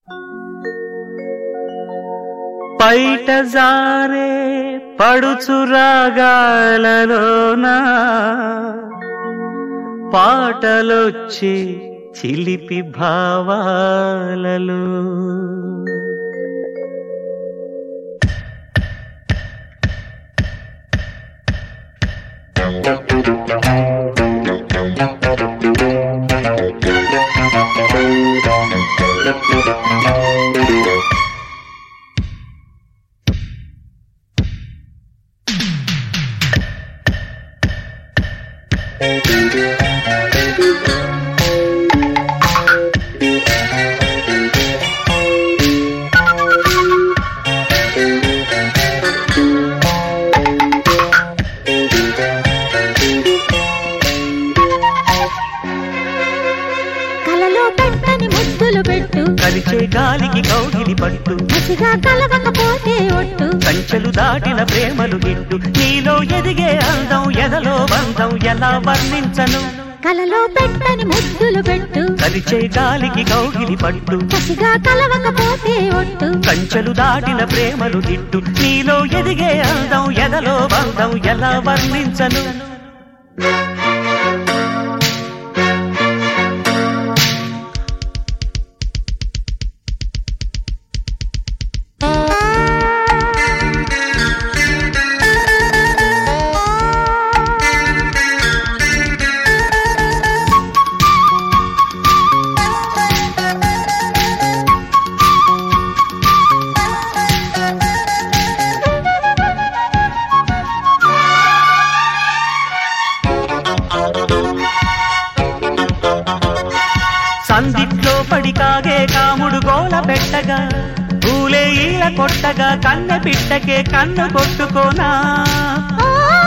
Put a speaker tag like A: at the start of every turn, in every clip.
A: పైట జారే పడుచురాగాలలోన పాటలొచ్చే చిలిపి భావాలలో
B: కలలో పెట్టని ముద్దులు పెట్టు
A: కలిచే గాలికి కౌగిలి పట్టు
B: మసిగా కలవకపోతే ఒట్టు
A: కంచెలు దాటిన ప్రేమలు గిట్టు నీలో ఎదిగే అందం ఎదలో బంధం ఎలా వర్ణించను
B: కలలో పెట్టని ముద్దులు పెట్టు
A: కలిచే గాలికి కౌగిలి పట్టు
B: మసిగా కలవకపోతే ఒట్టు
A: కంచెలు దాటిన ప్రేమలు గిట్టు నీలో ఎదిగే అందం ఎదలో బంధం ఎలా వర్ణించను సందిట్లో పడి కాగే కాముడు గోల పెట్టగా పూలే ఈల కొట్టగా కన్నె పిట్టకే కన్ను కొట్టుకోనా
B: ఓ,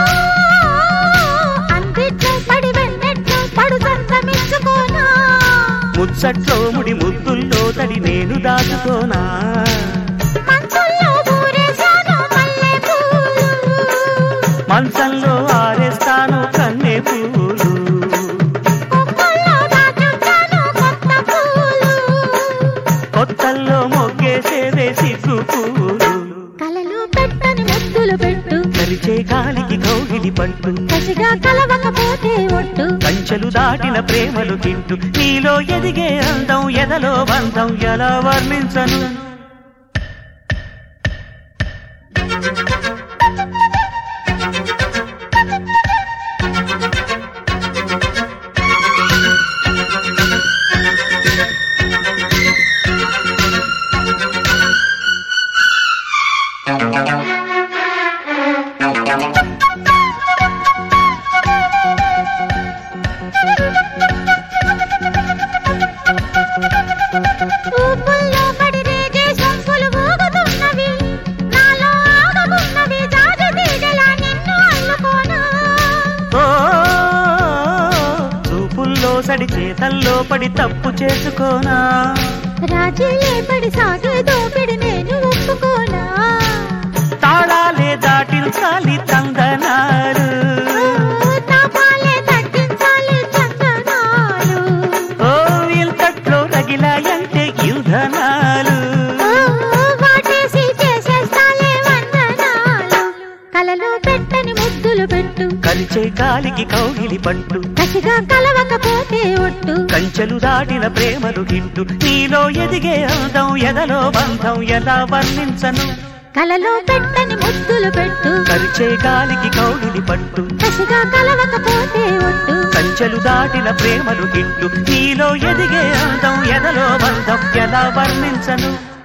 B: అందిట్లో పడి వెన్నెట్లో పడు సంతమించుకోనా
A: ముచ్చట్లో ముడి ముద్దుల్లో తడి నేను దాచుకోనా
B: మంచుల్లో ఊరేశాను మల్లె పూలు
A: మంచంలో ఆరేస్తాను కన్నె పూలు
B: కొమ్మల్లో దాచుంటాను కొత్త పూలు
A: కొత్తల్లో మొగ్గేసేదే సిగ్గు పూలు
B: కలలో పెట్టని ముద్దులు పెట్టు
A: కలిచే గాలికి కౌగిలి పట్టు
B: కసిగా కలవకపోతే ఒట్టు
A: కంచెలు దాటిన ప్రేమలు తింటూ నీలో ఎదిగే అందం ఎదలో బంధం ఎలా వర్ణించను
B: ఊపుల్లో పడి రేగే సొంపులు ఊగుతున్నవి నాలో ఆగమున్నవి జాజి తీగలా నిన్ను అల్లుకోనా
A: ఓ చూపుల్లో సడి చేతల్లో పడి తప్పు చేసుకోనా
B: రాజీలే పడి సాగే దోపిడి నేను ఒప్పుకోనా
A: తాళాలే దాటించాలి తందనాలు
B: ఓ, తాపాలే తగ్గించాలి చందనాలు
A: ఓ ఇంతట్లో రగిలాయంటే ఇంధనాలు
B: ఓ, వాటేసి చేసేస్తాలే వందనాలు కలలో పెట్టని ముద్దులు పెట్టు
A: కలిచే గాలికి కౌగిలి పట్టు
B: కసిగా కలవకపోతే ఒట్టు
A: కంచెలు దాటిన ప్రేమలు గిట్టు నీలో ఎదిగే అందం ఎదలో బంధం ఎలా వర్ణించను
B: కలలో పెట్టని ముద్దులు పెట్టు
A: కలిచే గాలికి కౌగిలి పట్టు
B: కసిగా కలవకపోతే ఒట్టు
A: కంచెలు దాటిన ప్రేమలు గిట్టు నీలో ఎదిగే అందం ఎదలో బంధం ఎలా వర్ణించను